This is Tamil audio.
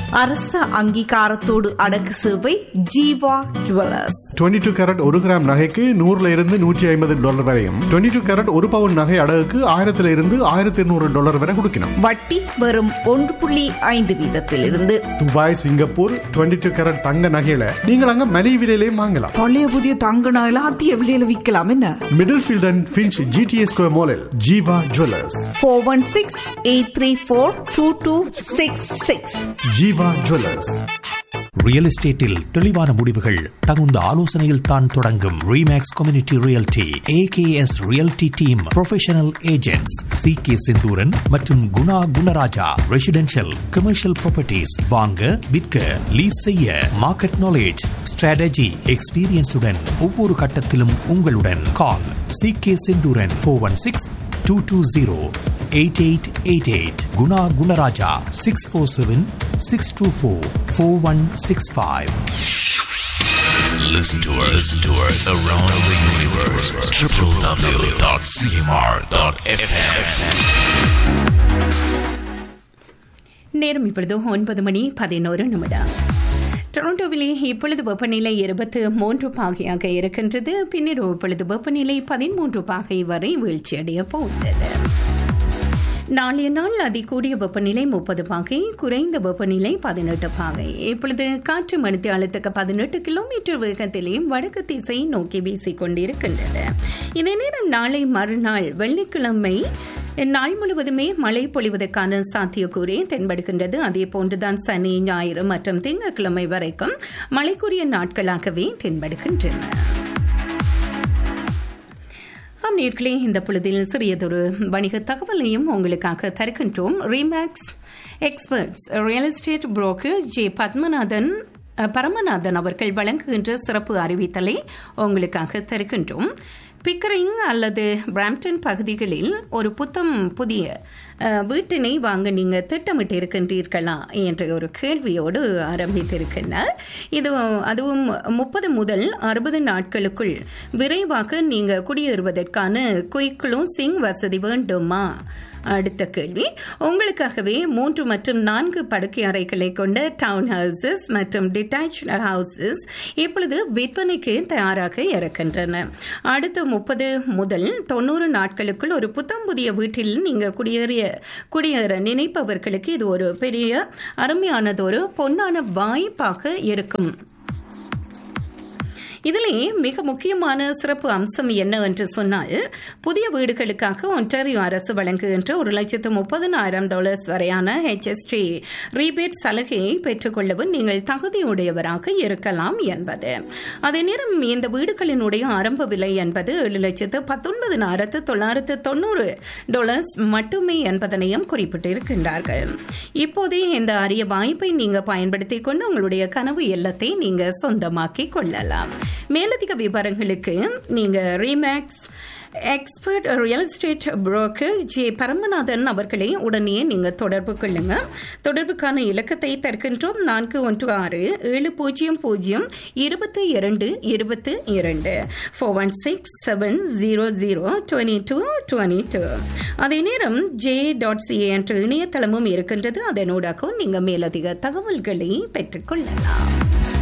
அரச அங்கீகாரத்தோடு அடக்கு சேவை ஜீவா ஜுவல்லர்ஸ் 22 டூ கேரட் ஒரு கிராம் நகைக்கு நூறுல இருந்து நூற்றி ஐம்பது டாலர் வரையும் 22 டூ கேரட் ஒரு பவுன் நகை அடகுக்கு ஆயிரத்துல இருந்து ஆயிரத்தி இருநூறு டாலர் வரை கொடுக்கணும் வட்டி வெறும் ஒன்று புள்ளி ஐந்து வீதத்திலிருந்து துபாய் சிங்கப்பூர் 22 டூ கேரட் தங்க நகையில நீங்கள் அங்க மலிவு விலையிலையும் வாங்கலாம் பழைய புதிய தங்க நகையில அதிக விலையில விற்கலாம் என்ன middle field and finch GTS square மாலில் Jeeva jewellers four one six eight three four two two six six Jeeva jewellers real எஸ்டேட்டில் தெளிவான முடிவுகள் தகுந்த ஆலோசனையில் தான் தொடங்கும் Remax community realty AKS realty team professional agents C K Senthooran மற்றும் Guna Gunarajah residential commercial properties வாங்க விற்க லீஸ் செய்ய மார்க்கெட் நாலேஜ் ஸ்ட்ராட்டஜி எக்ஸ்பீரியன்ஸுடன் ஒவ்வொரு கட்டத்திலும் உங்களுடன் call C K Senthooran four one six two two zero eight eight eight eight Guna Gunarajah six four seven six two four four one six five Listen to us, listen to us around the universe. www.cmr.fm. நேரம் இப்பொழுது ஒன்பது மணி பதினோரு நிமிடம் டொரண்டோவிலே இப்பொழுது வெப்பநிலை இருபத்து மூன்று பாகையாக இருக்கின்றது பின்னர் இப்பொழுது வெப்பநிலை பதிமூன்று பாகை வரை வீழ்ச்சியடைய போகிறது நாளைய நாள் அதிகூடிய வெப்பநிலை முப்பது பாகை குறைந்த வெப்பநிலை பதினெட்டு பாகை இப்பொழுது காற்று மணித்து அழுத்தக்க பதினெட்டு கிலோமீட்டர் வேகத்திலே வடக்கு திசை நோக்கி வீசிக் கொண்டிருக்கின்றது இதே நேரம் நாளை மறுநாள் வெள்ளிக்கிழமை நாள் முழுவதுமே மழை பொழிவதற்கான சாத்தியக்கூறே தென்படுகின்றது அதே போன்றுதான் சனி ஞாயிறு மற்றும் திங்கட்கிழமை வரைக்கும் மழைக்குரிய நாட்களாகவே தென்படுகின்றன ஆம் நேர்களே இந்த பொழுதில் சிறியதொரு வணிக தகவலையும் உங்களுக்காக தருகின்றோம் Remax experts real estate broker J Padmanathan Paramanathan அவர்கள் வழங்குகின்ற சிறப்பு அறிவித்தலை உங்களுக்காக தருகின்றோம் பிக்கரிங் அல்லது பிராம்டன் பகுதிகளில் ஒரு புத்தம் புதிய வீட்டினை வாங்க நீங்கள் திட்டமிட்டு இருக்கின்றீர்களா என்ற ஒரு கேள்வியோடு ஆரம்பித்திருக்கின்றார் இது அதுவும் முப்பது முதல் அறுபது நாட்களுக்குள் விரைவாக நீங்கள் குடியேறுவதற்கான குயிக் க்ளோசிங் வசதி வேண்டுமா அடுத்த கேள்வி உங்களுக்காகவே மூன்று மற்றும் நான்கு படுக்கை அறைகளை கொண்ட டவுன் ஹவுசஸ் மற்றும் டிட்டாச் ஹவுசஸ் இப்பொழுது விற்பனைக்கு தயாராக இருக்கின்றன அடுத்த முப்பது முதல் தொண்ணூறு நாட்களுக்குள் ஒரு புத்தம் புதிய வீட்டில் நீங்கள் குடியேறிய குடியேற நினைப்பவர்களுக்கு இது ஒரு பெரிய அருமையானதொரு பொன்னான வாய்ப்பாக இருக்கும் இதிலே மிக முக்கியமான சிறப்பு அம்சம் என்ன என்று சொன்னால் புதிய வீடுகளுக்காக ஒன்டாரியோ அரசு வழங்குகின்ற ஒரு லட்சத்து முப்பதனாயிரம் டாலர்ஸ் வரையான ஹெச்எஸ்டி ரீபேட் சலுகையை பெற்றுக்கொள்ளவும் நீங்கள் தகுதியுடையவராக இருக்கலாம் என்பது அதே நேரம் இந்த வீடுகளினுடைய ஆரம்ப விலை என்பது ஏழு லட்சத்து பத்தொன்பதினாயிரத்து தொள்ளாயிரத்து தொண்ணூறு டாலர்ஸ் மட்டுமே என்பதனையும் குறிப்பிட்டிருக்கின்றார்கள் இப்போதே இந்த அரிய வாய்ப்பை நீங்க பயன்படுத்திக் கொண்டு உங்களுடைய கனவு இல்லத்தை நீங்க சொந்தமாக்கிக் கொள்ளலாம் மேலதிக விவரங்களுக்கு நீங்க Remax expert real estate broker J Paramanathan அவர்களை உடனே நீங்க தொடர்பு கொள்ளுங்க தொடர்புக்கான இலக்கத்தை தருகின்றோம் நான்கு ஒன்று ஆறு ஏழு பூஜ்ஜியம் பூஜ்ஜியம் இருபத்தி இரண்டு இருபத்தி இரண்டு four one six seven zero zero twenty two twenty two அதே நேரம் ஜே டாட் சிஏ என்ற இணையதளமும் இருக்கின்றது அதனூடாகவும் நீங்க மேலதிக தகவல்களை பெற்றுக்கொள்ளலாம்